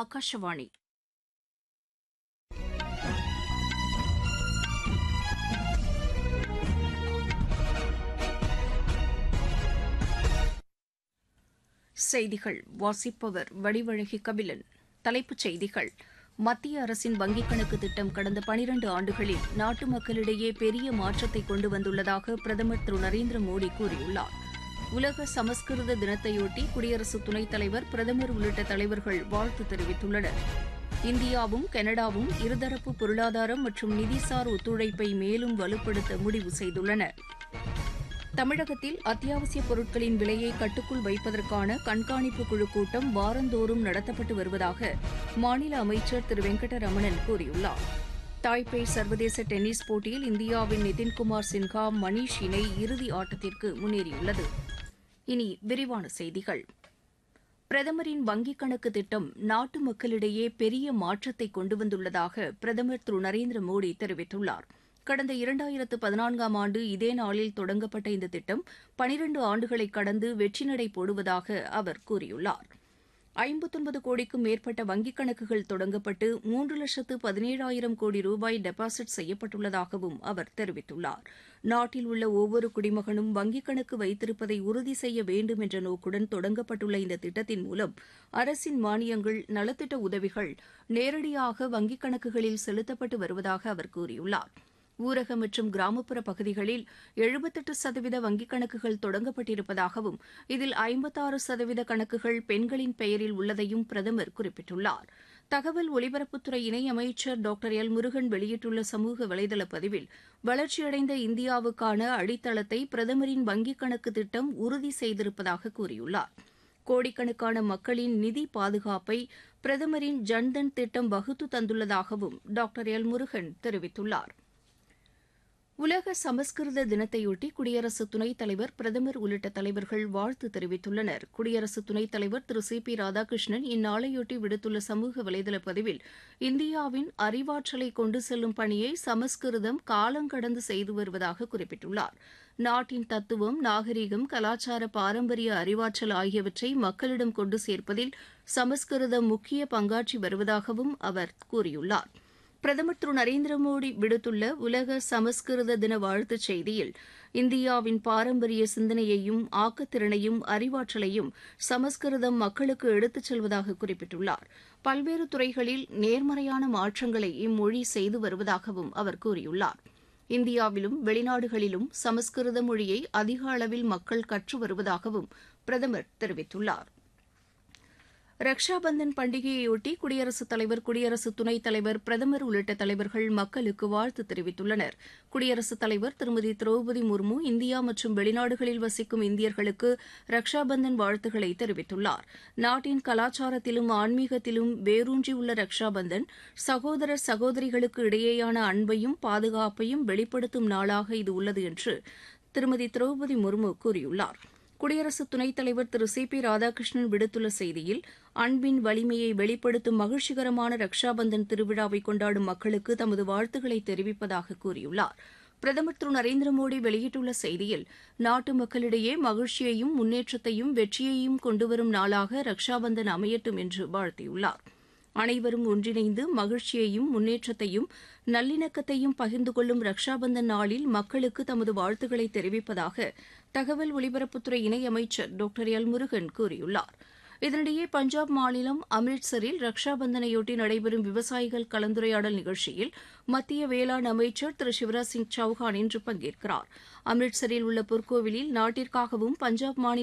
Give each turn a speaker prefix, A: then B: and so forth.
A: ஆகாஷவாணி செய்திகள் வாசிப்பவர் வடிவழகி கபிலன் தலைப்புச் செய்திகள் மத்திய அரசின் வங்கிக் கணக்கு திட்டம் கடந்த பனிரண்டு ஆண்டுகளில் நாட்டு மக்களிடையே பெரிய மாற்றத்தை கொண்டு வந்துள்ளதாக பிரதமர் திரு நரேந்திர மோடி கூறியுள்ளார் உலக சமஸ்கிருத தினத்தையொட்டி குடியரசு துணைத் தலைவர் பிரதமர் உள்ளிட்ட தலைவர்கள் வாழ்த்து தெரிவித்துள்ளனர் இந்தியாவும் கனடாவும் இருதரப்பு பொருளாதாரம் மற்றும் நிதிசார் ஒத்துழைப்பை மேலும் வலுப்படுத்த முடிவு செய்துள்ளன தமிழகத்தில் அத்தியாவசிய பொருட்களின் விலையை கட்டுக்குள் வைப்பதற்கான கண்காணிப்பு குழு கூட்டம் வாரந்தோறும் நடத்தப்பட்டு வருவதாக மாநில அமைச்சர் திரு வெங்கடரமணன் கூறியுள்ளார் தாய்பே சர்வதேச டென்னிஸ் போட்டியில் இந்தியாவின் நிதின்குமார் சின்ஹா மணீஷ் இணை இறுதி ஆட்டத்திற்கு முன்னேறியுள்ளது இனி விரிவான செய்திகள் பிரதமரின் வங்கிக் கணக்கு திட்டம் நாட்டு மக்களிடையே பெரிய மாற்றத்தை கொண்டு வந்துள்ளதாக பிரதமர் திரு நரேந்திர மோடி தெரிவித்துள்ளார் கடந்த இரண்டாயிரத்து பதினான்காம் ஆண்டு இதே நாளில் தொடங்கப்பட்ட இந்த திட்டம் பனிரண்டு ஆண்டுகளை கடந்து வெற்றி நடை போடுவதாக அவர் கூறியுள்ளார் ஐம்பத்தொன்பது கோடிக்கும் மேற்பட்ட வங்கிக் கணக்குகள் தொடங்கப்பட்டு மூன்று லட்சத்து பதினேழாயிரம் கோடி ரூபாய் டெபாசிட் செய்யப்பட்டுள்ளதாகவும் அவர் தெரிவித்துள்ளார் நாட்டில் உள்ள ஒவ்வொரு குடிமகனும் வங்கிக் கணக்கு வைத்திருப்பதை உறுதி செய்ய வேண்டும் என்ற நோக்குடன் தொடங்கப்பட்டுள்ள இந்த திட்டத்தின் மூலம் அரசின் மானியங்கள் நலத்திட்ட உதவிகள் நேரடியாக வங்கிக் கணக்குகளில் செலுத்தப்பட்டு வருவதாக அவர் கூறியுள்ளார் ஊரக மற்றும் கிராமப்புற பகுதிகளில் எழுபத்தெட்டு சதவீத வங்கிக் கணக்குகள் தொடங்கப்பட்டிருப்பதாகவும் இதில் ஐம்பத்தாறு சதவீத கணக்குகள் பெண்களின் பெயரில் உள்ளதையும் பிரதமர் குறிப்பிட்டுள்ளார் தகவல் ஒலிபரப்புத்துறை இணையமைச்சர் டாக்டர் எல் முருகன் வெளியிட்டுள்ள சமூக வலைதள பதிவில் வளர்ச்சியடைந்த இந்தியாவுக்கான அடித்தளத்தை பிரதமரின் வங்கிக் கணக்கு திட்டம் உறுதி செய்திருப்பதாக கூறியுள்ளார் கோடிக்கணக்கான மக்களின் நிதி பாதுகாப்பை பிரதமரின் ஜன்தன் திட்டம் வகுத்து தந்துள்ளதாகவும் டாக்டர் எல் முருகன் தெரிவித்துள்ளார் உலக சமஸ்கிருத தினத்தையொட்டி குடியரசு துணைத் தலைவர் பிரதமர் உள்ளிட்ட தலைவர்கள் வாழ்த்து தெரிவித்துள்ளனர் குடியரசு துணைத் தலைவர் திரு சி பி ராதாகிருஷ்ணன் இந்நாளையொட்டி விடுத்துள்ள சமூக வலைதள பதிவில் இந்தியாவின் அறிவாற்றலை கொண்டு செல்லும் பணியை சமஸ்கிருதம் காலங்கடந்து செய்து வருவதாக குறிப்பிட்டுள்ளார் நாட்டின் தத்துவம் நாகரீகம் கலாச்சார பாரம்பரிய அறிவாற்றல் ஆகியவற்றை மக்களிடம் கொண்டு சேர்ப்பதில் சமஸ்கிருதம் முக்கிய பங்காற்றி வருவதாகவும் அவர் கூறியுள்ளார் பிரதமர் திரு நரேந்திர மோடி விடுத்துள்ள உலக சமஸ்கிருத தின வாழ்த்துச் செய்தியில் இந்தியாவின் பாரம்பரிய சிந்தனையையும் ஆக்கத்திறனையும் அறிவாற்றலையும் சமஸ்கிருதம் மக்களுக்கு எடுத்துச் செல்வதாக குறிப்பிட்டுள்ளார் பல்வேறு துறைகளில் நேர்மறையான மாற்றங்களை இம்மொழி செய்து வருவதாகவும் அவர் கூறியுள்ளார் இந்தியாவிலும் வெளிநாடுகளிலும் சமஸ்கிருத மொழியை அதிக அளவில் மக்கள் கற்று வருவதாகவும் பிரதமர் தெரிவித்துள்ளார் ரக்ஷாபந்தன் பண்டிகையையொட்டி குடியரசுத் தலைவர் குடியரசு துணைத் தலைவர் பிரதமர் உள்ளிட்ட தலைவர்கள் மக்களுக்கு வாழ்த்து தெரிவித்துள்ளனர் குடியரசுத் தலைவர் திருமதி திரௌபதி முர்மு இந்தியா மற்றும் வெளிநாடுகளில் வசிக்கும் இந்தியர்களுக்கு ரக்ஷாபந்தன் வாழ்த்துக்களை தெரிவித்துள்ளார் நாட்டின் கலாச்சாரத்திலும் ஆன்மீகத்திலும் வேரூன்றியுள்ள ரக்ஷாபந்தன் சகோதர சகோதரிகளுக்கு இடையேயான அன்பையும் பாதுகாப்பையும் வெளிப்படுத்தும் நாளாக இது உள்ளது என்று திருமதி திரௌபதி முர்மு கூறியுள்ளார் குடியரசு துணைத் தலைவர் திரு சி பி ராதாகிருஷ்ணன் விடுத்துள்ள செய்தியில் அன்பின் வலிமையை வெளிப்படுத்தும் மகிழ்ச்சிகரமான ரக்ஷாபந்தன் திருவிழாவை கொண்டாடும் மக்களுக்கு தமது வாழ்த்துக்களை தெரிவிப்பதாக கூறியுள்ளார் பிரதமர் திரு நரேந்திர மோடி வெளியிட்டுள்ள செய்தியில் நாட்டு மக்களிடையே மகிழ்ச்சியையும் முன்னேற்றத்தையும் வெற்றியையும் கொண்டுவரும் நாளாக ரக்ஷாபந்தன் அமையட்டும் என்று வாழ்த்தியுள்ளார் அனைவரும் ஒன்றிணைந்து மகிழ்ச்சியையும் முன்னேற்றத்தையும் நல்லிணக்கத்தையும் பகிர்ந்து கொள்ளும் ரக்ஷாபந்தன் நாளில் மக்களுக்கு தமது வாழ்த்துக்களை தெரிவிப்பதாக தகவல் ஒலிபரப்புத்துறை இணையமைச்சர் டாக்டர் எல் முருகன் கூறியுள்ளார் இதனிடையே பஞ்சாப் மாநிலம் அம்ரிட்சரில் ரக்ஷாபந்தனையொட்டி நடைபெறும் விவசாயிகள் கலந்துரையாடல் நிகழ்ச்சியில் மத்திய வேளாண் அமைச்சர் திரு சிவராஜ் சிங் சௌஹான் இன்று பங்கேற்கிறார் அம்ரிட்சரில் உள்ள பொற்கோவிலில் நாட்டிற்காகவும் பஞ்சாப் மாநில